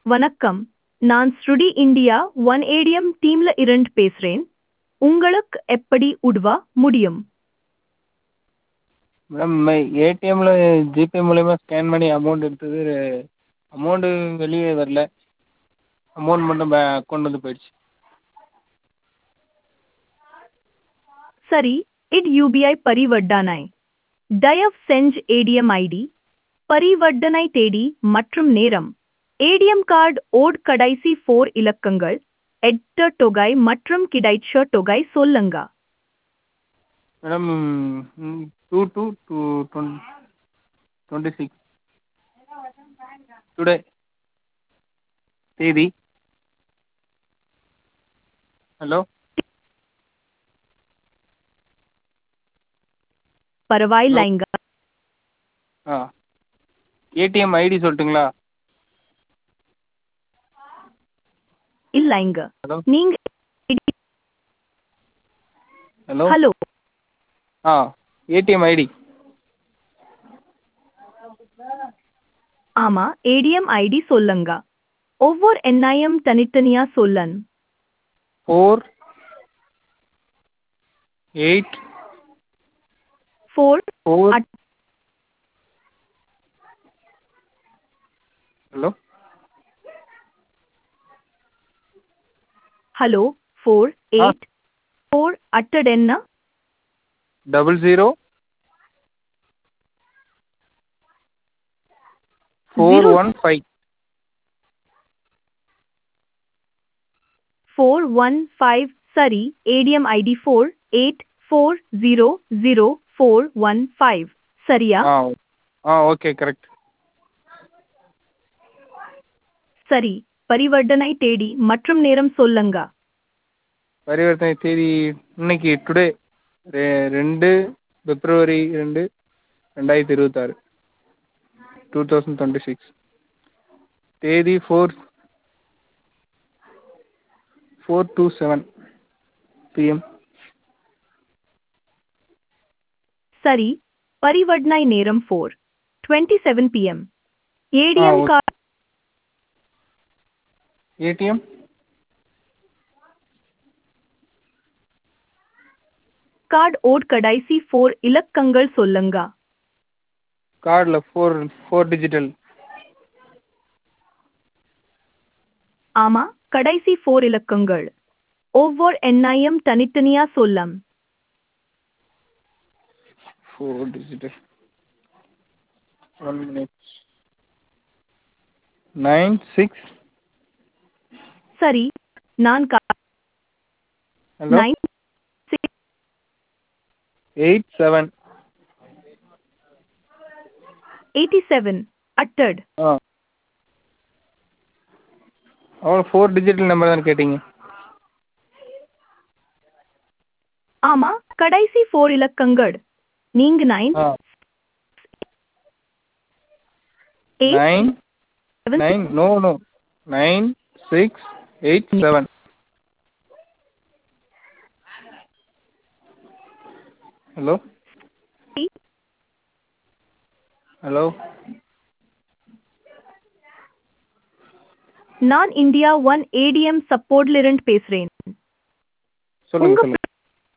வணக்கம் நான் ஸ்ருடி இந்தியா ஒன் ஏடிஎம் டீம்ல இருந்து பேசுறேன் உங்களுக்கு எப்படி உதவ முடியும் மேடம் ஏடிஎம்மில் ஜிபே மூலயமா ஸ்கேன் பண்ணி அமௌண்ட் எடுத்தது அமௌண்ட்டு வெளியே வரல அமௌண்ட் மட்டும் பே அக்கௌண்ட் வந்து போயிடுச்சு சரி இது யூபிஐ பரிவர்த்தனை தயவு செஞ்சு ஏடிஎம் ஐடி பரிவர்த்தனை தேதி மற்றும் நேரம் ஏடிஎம் கார்டு ஓட் கடைசி ஃபோர் இலக்கங்கள் எட்ட தொகை மற்றும் கிடைச்ச தொகை சொல்லுங்க madam two two two twenty twenty six today தேதி ஹலோ பரவாயில்லைங்க ஆ ஏடிஎம் ஐடி சொல்லட்டுங்களா இல்லைங்க ஹலோ நீங்க ஹலோ ஹலோ ஆ ஏடிஎம் ஐடி ஆமா ஏடிஎம் ஐடி சொல்லுங்க ஒவ்வொரு எண்ணையும் தனித்தனியா சொல்லன் ஃபோர் எயிட் ஃபோர் ஃபோர் அட்- hello hello four eight four அட்டட் என்ன double zero four Zero- one five four one five சரி ATM ID four eight four zero zero four one five சரியா ஆ ஆ ஓகே கரெக்ட் சரி பரிவர்த்தனை தேதி மற்றும் நேரம் சொல்லுங்க பரிவர்த்தனை தேதி இன்னைக்கு டுடே ரெ ரெண்டு பிப்ரவரி ரெண்டு ரெண்டாயிரத்தி இருபத்தாறு டூ தௌசண்ட் டுவெண்ட்டி சிக்ஸ் தேதி four four two seven PM சரி பரிவர்த்தனை நேரம் four twenty seven PM ATM okay. Card ATM card ஓட் கடைசி ஃபோர் இலக்கங்கள் சொல்லுங்க கார்டில் ஃபோர் ஃபோர் டிஜிட்டல் ஆமா கடைசி ஃபோர் இலக்கங்கள் ஒவ்வொரு எண்ணையும் தனித்தனியா சொல்லம் four digital one minute nine six சரி நான் hello nine eight seven eighty seven அட்டட் ஆ அவ்வளோ ஃபோர் டிஜிட்டல் நம்பர் தான் கேட்டீங்க ஆமா கடைசி ஃபோர் இலக்கங்கள் நீங்க நைன் ஆ eight nine seven nine no no nine six eight seven hello hello நான் இந்தியா ஒன் ஏடிஎம் சப்போர்ட்ல இருந்து பேசுறேன் சொல்லுங்க உங்க சொல்லுங்க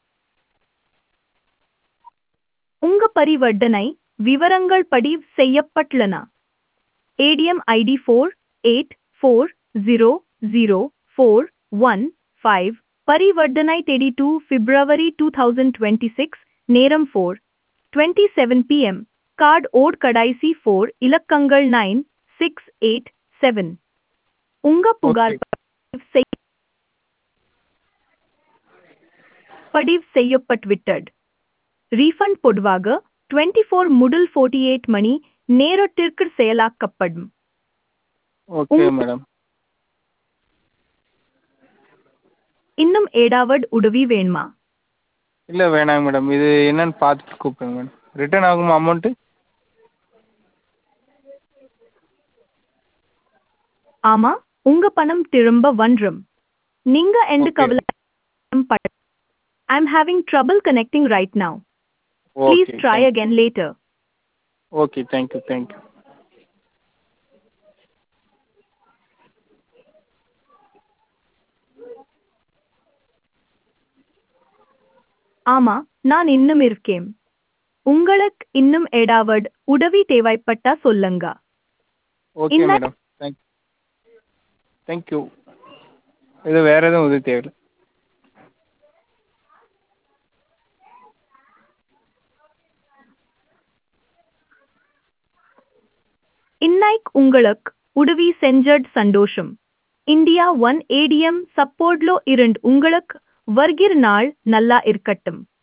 உங்க பரிவர்த்தனை விவரங்கள் பதிவு செய்யப்பட்டுள்ளன ATM ID four eight four zero zero four one five பரிவர்த்தனை தேதி two February two thousand twenty six நேரம் four twenty seven PM card ஓட் கடைசி ஃபோர் இலக்கங்கள் நைன் சிக்ஸ் எயிட் செவன் உங்க புகார் Okay. பதிவு செய்- பதிவு செய்யப்பட்டுவிட்டது ரீஃபண்ட் பொதுவாக டுவெண்ட்டி ஃபோர் முதல் ஃபோர்ட்டி எயிட் மணி நேரத்திற்கு செயலாக்கப்படும் ஓகே மேடம் இன்னும் ஏதாவது உதவி வேணுமா இல்லை வேணாங்க மேடம் இது என்னன்னு பார்த்துட்டு கூப்பிடுங்க மேடம் ரிட்டர்ன் ஆகுமா அமௌண்ட்டு ஆமா உங்க பணம் திரும்ப வந்துரும் நீங்க எந்த Okay. கவலை I am having trouble connecting right now please okay try again later okay thank you thank you ஆமா நான் இன்னும் இருக்கேன் உங்களுக்கு இன்னும் ஏதாவது உதவி தேவைப்பட்டா சொல்லுங்க ஓகே இன்ன- மேடம் தேங்க் தேங்க்யூ இது வேறு எதுவும் உதவி தேவையில்லை இன்னைக்கு உங்களுக்கு உதவி செஞ்சட் சந்தோஷம் இந்தியா ஒன் ஏடிஎம் சப்போர்ட்லோ இருந்து உங்களுக்கு வருகிற நாள் நல்லா இருக்கட்டும்